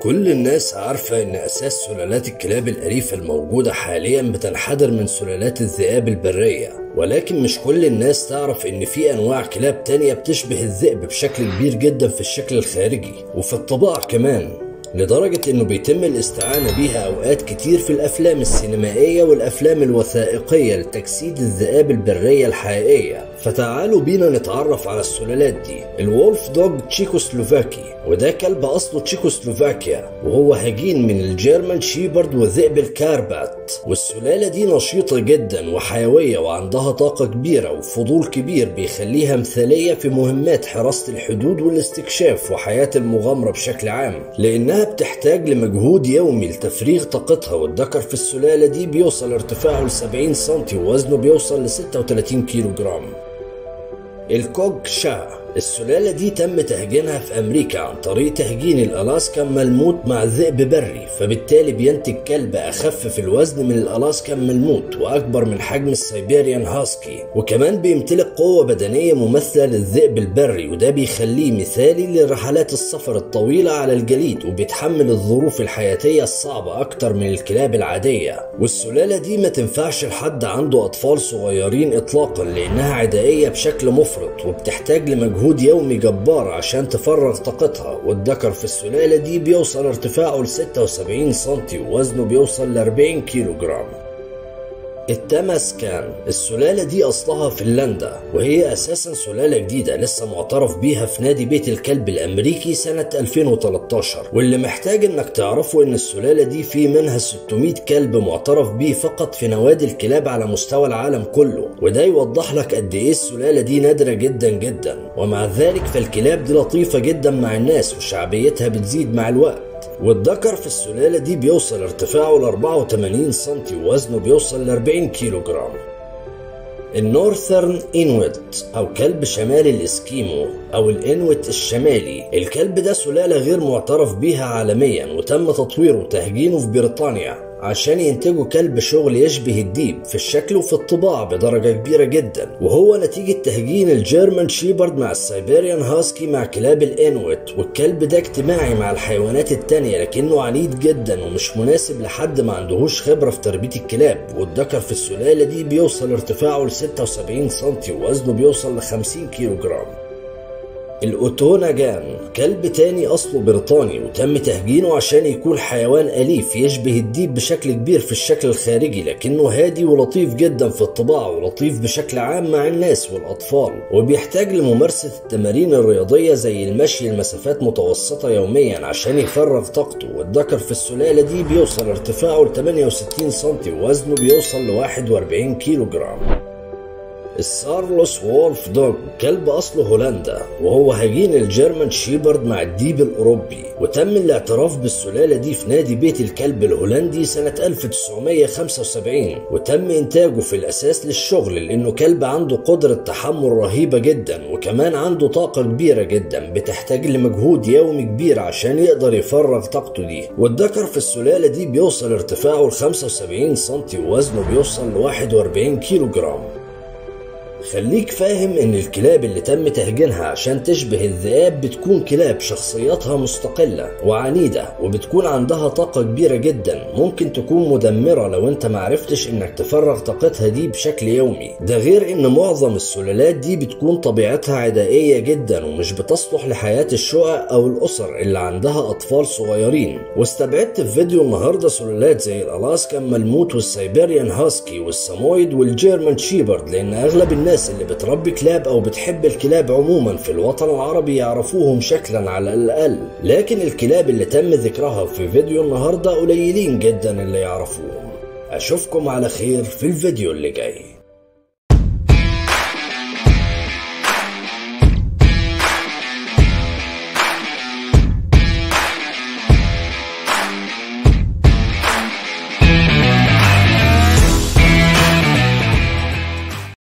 كل الناس عارفة إن أساس سلالات الكلاب الأليفة الموجودة حاليا بتنحدر من سلالات الذئاب البرية ولكن مش كل الناس تعرف إن في أنواع كلاب تانية بتشبه الذئب بشكل كبير جدا في الشكل الخارجي وفي الطباع كمان لدرجة إنه بيتم الاستعانة بيها أوقات كتير في الأفلام السينمائية والأفلام الوثائقية لتجسيد الذئاب البرية الحقيقية فتعالوا بينا نتعرف على السلالات دي الولف دوج تشيكوسلوفاكي وده كلب أصله تشيكوسلوفاكيا وهو هجين من الجيرمان شيبرد وذئب الكاربات والسلالة دي نشيطة جدا وحيوية وعندها طاقة كبيرة وفضول كبير بيخليها مثالية في مهمات حراسة الحدود والاستكشاف وحياة المغامرة بشكل عام لأنها بتحتاج لمجهود يومي لتفريغ طاقتها والذكر في السلالة دي بيوصل ارتفاعه ل 70 سم ووزنه بيوصل ل 36 كيلو جرام الكوج شا السلالة دي تم تهجينها في أمريكا عن طريق تهجين الألاسكان ملموت مع ذئب بري فبالتالي بينتج كلب أخف في الوزن من الألاسكان ملموت وأكبر من حجم السيبيريان هاسكي وكمان بيمتلك قوة بدنية مماثلة للذئب البري وده بيخليه مثالي لرحلات السفر الطويلة على الجليد وبيتحمل الظروف الحياتية الصعبة أكتر من الكلاب العادية والسلالة دي ما تنفعش لحد عنده أطفال صغيرين إطلاقا لأنها عدائية بشكل مفرط وبتحتاج لمجهود مجهود يومي جبار عشان تفرغ طاقتها والذكر في السلالة دي بيوصل ارتفاعه ل 76 سم ووزنه بيوصل ل 40 كيلو جرام التماسكان السلالة دي أصلها فنلندا وهي أساسا سلالة جديدة لسه معترف بيها في نادي بيت الكلب الأمريكي سنة 2013 واللي محتاج إنك تعرفه إن السلالة دي في منها 600 كلب معترف بيه فقط في نوادي الكلاب على مستوى العالم كله وده يوضح لك قد إيه السلالة دي نادرة جدا جدا ومع ذلك فالكلاب دي لطيفة جدا مع الناس وشعبيتها بتزيد مع الوقت والذكر في السلالة دي بيوصل ارتفاعه ل 84 سم ووزنه بيوصل ل 40 كيلو جرام النورثرن انويت او كلب شمال الاسكيمو او الانويت الشمالي الكلب ده سلالة غير معترف بيها عالميا وتم تطويره وتهجينه في بريطانيا عشان ينتجوا كلب شغل يشبه الديب في الشكل وفي الطباع بدرجة كبيرة جدا وهو نتيجة تهجين الجيرمان شيبرد مع السيبيريان هاسكي مع كلاب الانويت والكلب ده اجتماعي مع الحيوانات التانية لكنه عنيد جدا ومش مناسب لحد ما عندهوش خبرة في تربية الكلاب والذكر في السلالة دي بيوصل ارتفاعه ل 76 سم ووزنه بيوصل ل 50 كيلو جرام الأوتوناجان كلب تاني أصله بريطاني وتم تهجينه عشان يكون حيوان أليف يشبه الديب بشكل كبير في الشكل الخارجي لكنه هادي ولطيف جدا في الطباع ولطيف بشكل عام مع الناس والأطفال وبيحتاج لممارسة التمارين الرياضية زي المشي لمسافات متوسطة يوميا عشان يفرغ طاقته والذكر في السلالة دي بيوصل ارتفاعه ل 68 سم ووزنه بيوصل ل 41 كيلو جرام السارلوس وولف دوج كلب أصله هولندا وهو هجين الجيرمان شيبرد مع الديب الأوروبي وتم الاعتراف بالسلالة دي في نادي بيت الكلب الهولندي سنة 1975 وتم إنتاجه في الأساس للشغل لأنه كلب عنده قدرة تحمل رهيبة جدا وكمان عنده طاقة كبيرة جدا بتحتاج لمجهود يومي كبير عشان يقدر يفرغ طاقته دي والذكر في السلالة دي بيوصل ارتفاعه ل 75 سم ووزنه بيوصل ل 41 كيلو جرام خليك فاهم ان الكلاب اللي تم تهجينها عشان تشبه الذئاب بتكون كلاب شخصياتها مستقلة وعنيدة وبتكون عندها طاقة كبيرة جدا ممكن تكون مدمرة لو انت معرفتش انك تفرغ طاقتها دي بشكل يومي ده غير ان معظم السلالات دي بتكون طبيعتها عدائية جدا ومش بتصلح لحياة الشقق او الاسر اللي عندها اطفال صغيرين واستبعدت في فيديو النهاردة سلالات زي الالاسكان ملموت والسيبيريان هاسكي والسامويد والجيرمان شيبرد لان اغلب الناس الناس اللي بتربي كلاب او بتحب الكلاب عموما في الوطن العربي يعرفوهم شكلا على الاقل لكن الكلاب اللي تم ذكرها في فيديو النهارده قليلين جدا اللي يعرفوهم اشوفكم على خير في الفيديو اللي جاي